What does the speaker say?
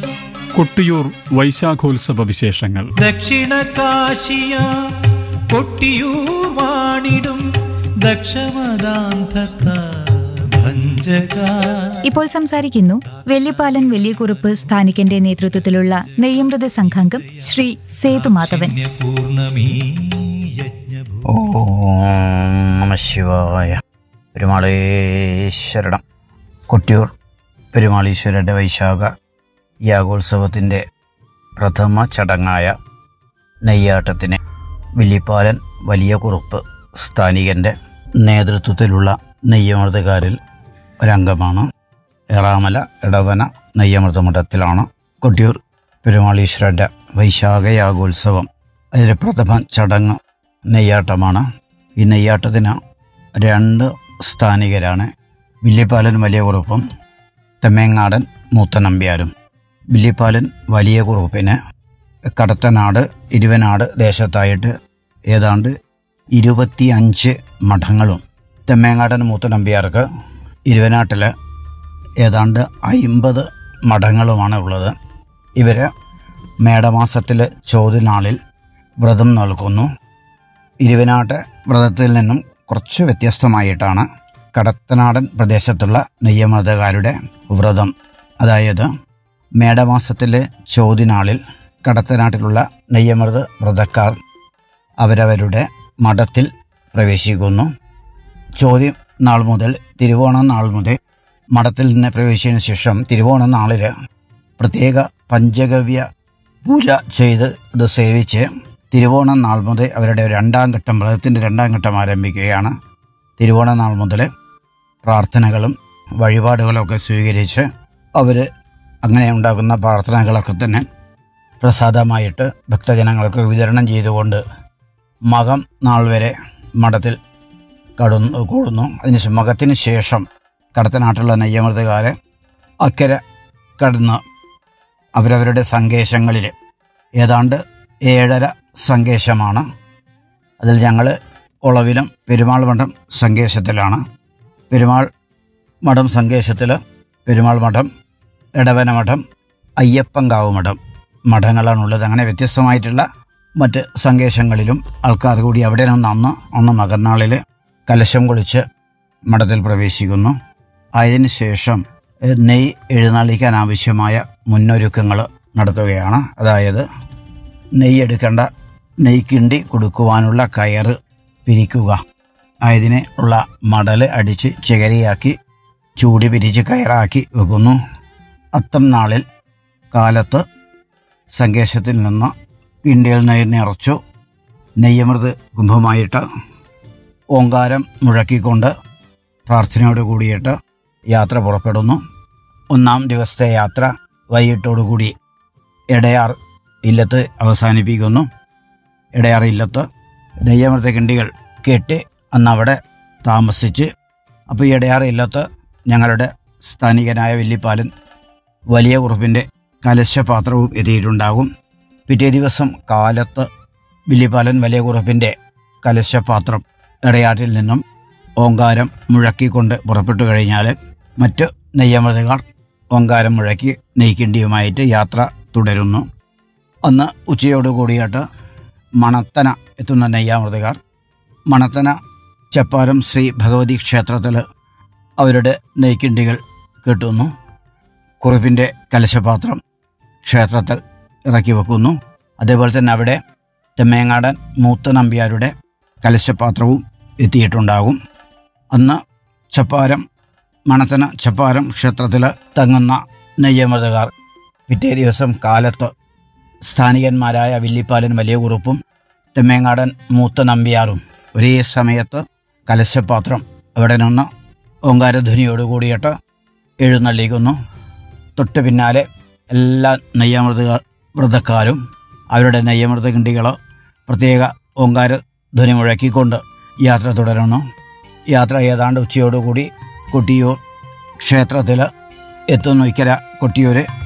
കൊട്ടിയൂർ വൈശാഖോത്സവ വിശേഷങ്ങൾ ദക്ഷിണ കാശിയ കൊട്ടിയൂർ വാണിടും ദക്ഷമദാന്തത്ത ഭഞ്ജക ഇപ്പോൾ സംസാരിക്കുന്നു വെള്ളിപ്പാലൻ വലിയകുറുപ്പ് സ്ഥാനികന്റെ നേതൃത്വത്തിലുള്ള നെയ്യമൃത സംഘാംഗം ശ്രീ സേതുമാധവൻ പൂർണമീ യജ്ഞഭൂ ഓം നമ ശിവായ പെരുമാളേശ്വരണം കൊട്ടിയൂർ പെരുമാളീശ്വരൻ്റെ വൈശാഖ യാഗോത്സവത്തിൻ്റെ പ്രഥമ ചടങ്ങായ നെയ്യാട്ടത്തിന് വില്ലിപ്പാലൻ വലിയ കുറുപ്പ് സ്ഥാനികൻ്റെ നേതൃത്വത്തിലുള്ള നെയ്യമൃതകാരിൽ ഒരംഗമാണ് എറാമല ഇടവന നെയ്യമൃത മഠത്തിലാണ് കൊട്ടിയൂർ പെരുമാളീശ്വരൻ്റെ വൈശാഖ യാഗോത്സവം അതിലെ പ്രഥമ ചടങ്ങ് നെയ്യാട്ടമാണ് ഈ നെയ്യാട്ടത്തിന് രണ്ട് സ്ഥാനികരാണ് വില്ലിപ്പാലൻ വലിയ കുറുപ്പും തെമ്മേങ്ങാടൻ മൂത്തനമ്പ്യാരും വില്ലിപ്പാലൻ വലിയ കുറുപ്പിന് കടത്തനാട് ഇരുവനാട് ദേശത്തായിട്ട് ഏതാണ്ട് ഇരുപത്തി അഞ്ച് മഠങ്ങളും തെമ്മേങ്ങാടൻ മൂത്തനമ്പ്യാർക്ക് ഇരുവനാട്ടിൽ ഏതാണ്ട് അയിമ്പത് മഠങ്ങളുമാണ് ഉള്ളത് ഇവർ മേടമാസത്തിലെ ചോദ്യനാളിൽ വ്രതം നൽകുന്നു ഇരുവനാട്ട് വ്രതത്തിൽ നിന്നും കുറച്ച് വ്യത്യസ്തമായിട്ടാണ് കടത്തനാടൻ പ്രദേശത്തുള്ള നെയ്യമതകാരുടെ വ്രതം അതായത് മേടമാസത്തിലെ ചോദ്യനാളിൽ കടത്തനാട്ടിലുള്ള നെയ്യമൃത വ്രതക്കാർ അവരവരുടെ മഠത്തിൽ പ്രവേശിക്കുന്നു ചോദ്യം നാൾ മുതൽ തിരുവോണം നാൾ മുതൽ മഠത്തിൽ നിന്ന് പ്രവേശിച്ചതിന് ശേഷം തിരുവോണം നാളിൽ പ്രത്യേക പഞ്ചഗവ്യ പൂജ ചെയ്ത് ഇത് സേവിച്ച് തിരുവോണം നാൾ മുതൽ അവരുടെ രണ്ടാം ഘട്ടം വ്രതത്തിൻ്റെ രണ്ടാം ഘട്ടം ആരംഭിക്കുകയാണ് തിരുവോണം നാൾ മുതൽ പ്രാർത്ഥനകളും വഴിപാടുകളൊക്കെ സ്വീകരിച്ച് അവർ അങ്ങനെ ഉണ്ടാകുന്ന പ്രാർത്ഥനകളൊക്കെ തന്നെ പ്രസാദമായിട്ട് ഭക്തജനങ്ങൾക്ക് വിതരണം ചെയ്തുകൊണ്ട് മകം നാൾ വരെ മഠത്തിൽ കടന്നു കൂടുന്നു അതിന് മകത്തിന് ശേഷം കടത്തനാട്ടുള്ള നെയ്യമൃതകാരെ അക്കരെ കടന്ന് അവരവരുടെ സങ്കേശങ്ങളിൽ ഏതാണ്ട് ഏഴര സങ്കേശമാണ് അതിൽ ഞങ്ങൾ ഒളവിലും പെരുമാൾ മഠം സങ്കേശത്തിലാണ് പെരുമാൾ മഠം സങ്കേശത്തിൽ പെരുമാൾ മഠം ഇടവന മഠം അയ്യപ്പങ്കാവ് മഠം മഠങ്ങളാണുള്ളത് അങ്ങനെ വ്യത്യസ്തമായിട്ടുള്ള മറ്റ് സങ്കേശങ്ങളിലും ആൾക്കാർ കൂടി അവിടെ നിന്ന് അന്ന് അന്ന് മകന്നാളിൽ കലശം കുളിച്ച് മഠത്തിൽ പ്രവേശിക്കുന്നു അതിന് ശേഷം ഏഹ്, നെയ് എഴുന്നള്ളിക്കാൻ ആവശ്യമായ മുന്നൊരുക്കങ്ങൾ നടത്തുകയാണ് അതായത് നെയ്യ് എടുക്കേണ്ട നെയ്ക്കിണ്ടി കൊടുക്കുവാനുള്ള കയറ് പിരിക്കുക അതിനെ ഉള്ള മടൽ അടിച്ച് ചകരിയാക്കി ചൂടി പിരിച്ച് കയറാക്കി വെക്കുന്നു അത്തം നാളിൽ കാലത്ത് സങ്കേശത്തിൽ നിന്ന് കിണ്ടിയിൽ നെയ്യ് നിറച്ചു നെയ്യമൃത് കുംഭമായിട്ട് ഓങ്കാരം മുഴക്കിക്കൊണ്ട് പ്രാർത്ഥനയോട് കൂടിയിട്ട് യാത്ര പുറപ്പെടുന്നു ഒന്നാം ദിവസത്തെ യാത്ര വൈകിട്ടോടുകൂടി എടയാർ ഇല്ലത്ത് അവസാനിപ്പിക്കുന്നു എടയാർ ഇല്ലത്ത് നെയ്യമൃത കിണ്ടികൾ കെട്ടി അന്ന് അവിടെ താമസിച്ച് അപ്പോൾ ഈ എടയാർ ഇല്ലത്ത് ഞങ്ങളുടെ സ്ഥാനികനായ വില്ലിപ്പാലൻ വലിയ കുറുപ്പിൻ്റെ കലശപാത്രവും എത്തിയിട്ടുണ്ടാകും പിറ്റേ ദിവസം കാലത്ത് വില്ലിപ്പാലൻ വലിയ കുറുപ്പിൻ്റെ കലശപാത്രം ഇടയാറ്റിൽ നിന്നും ഓങ്കാരം മുഴക്കിക്കൊണ്ട് പുറപ്പെട്ടു കഴിഞ്ഞാൽ മറ്റ് നെയ്യമൃതകാർ ഓങ്കാരം മുഴക്കി നെയ്ക്കിണ്ടിയുമായിട്ട് യാത്ര തുടരുന്നു അന്ന് ഉച്ചയോട് കൂടിയിട്ട് മണത്തന എത്തുന്ന നെയ്യാമൃതകാർ മണത്തന ചപ്പാരം ശ്രീ ഭഗവതി ക്ഷേത്രത്തിൽ അവരുടെ നെയ്ക്കിണ്ടികൾ കെട്ടുന്നു കുറിപ്പിൻ്റെ കലശപാത്രം ക്ഷേത്രത്തിൽ ഇറക്കി വെക്കുന്നു അതേപോലെ തന്നെ അവിടെ തെമ്മേങ്ങാടൻ മൂത്ത നമ്പ്യാരുടെ കലശപാത്രവും എത്തിയിട്ടുണ്ടാകും അന്ന് ചപ്പാരം മണത്തന ചപ്പാരം ക്ഷേത്രത്തിൽ തങ്ങുന്ന നെയ്യമൃതകാർ പിറ്റേ ദിവസം കാലത്ത് സ്ഥാനികന്മാരായ വില്ലിപ്പാലൻ വലിയ കുറുപ്പും തെമ്മേങ്ങാടൻ മൂത്ത നമ്പ്യാറും ഒരേ സമയത്ത് കലശപാത്രം അവിടെ നിന്ന് ഓങ്കാരധ്വനിയോട് കൂടിയിട്ട് എഴുന്നള്ളിക്കുന്നു തൊട്ട് പിന്നാലെ എല്ലാ നെയ്യമൃത വ്രതക്കാരും അവരുടെ നെയ്യമൃത കിണ്ടികൾ പ്രത്യേക ഓങ്കാര ധ്വനി മുഴക്കിക്കൊണ്ട് യാത്ര തുടരുന്നു യാത്ര ഏതാണ്ട് ഉച്ചയോടുകൂടി കൊട്ടിയൂർ ക്ഷേത്രത്തിൽ എത്തുന്നു ഇക്കര കൊട്ടിയൂർ